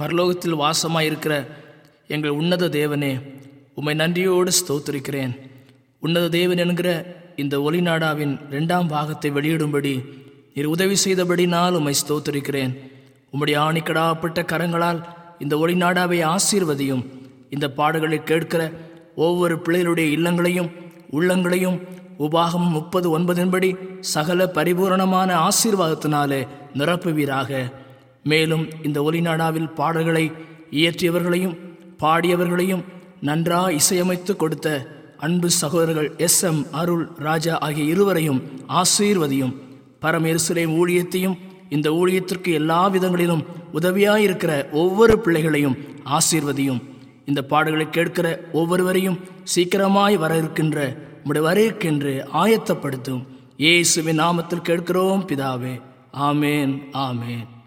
பரலோகத்தில் வாசமாயிருக்கிற எங்கள் உன்னத தேவனே உம்மை நன்றியோடு ஸ்தோத்திரிக்கிறேன் உன்னத தேவன் என்கிற இந்த ஒளிநாடாவின் இரண்டாம் பாகத்தை வெளியிடும்படி நீர் உதவி செய்தபடினால் உம்மை ஸ்தோத்திரிக்கிறேன் உம்முடைய ஆணிக்கடாப்பட்ட கரங்களால் இந்த ஒளிநாடாவை ஆசீர்வதியும் இந்த பாடுகளை கேட்கிற ஒவ்வொரு பிள்ளைகளுடைய இல்லங்களையும் உள்ளங்களையும் உபாகம் முப்பது ஒன்பதின்படி சகல பரிபூரணமான ஆசீர்வாதத்தினாலே நிரப்புவீராக மேலும் இந்த ஒலிநாடாவில் பாடல்களை இயற்றியவர்களையும் பாடியவர்களையும் நன்றா இசையமைத்து கொடுத்த அன்பு சகோதரர்கள் எஸ் எம் அருள் ராஜா ஆகிய இருவரையும் ஆசீர்வதியும் பரமேசுரேம் ஊழியத்தையும் இந்த ஊழியத்திற்கு எல்லா விதங்களிலும் உதவியாயிருக்கிற ஒவ்வொரு பிள்ளைகளையும் ஆசீர்வதியும் இந்த பாடல்களை கேட்கிற ஒவ்வொருவரையும் சீக்கிரமாய் வர இருக்கின்ற உம்முடைய வரவேற்கென்று ஆயத்தப்படுத்தும் இயேசுவின் நாமத்தில் கேட்கிறோம் பிதாவே ஆமேன் ஆமேன்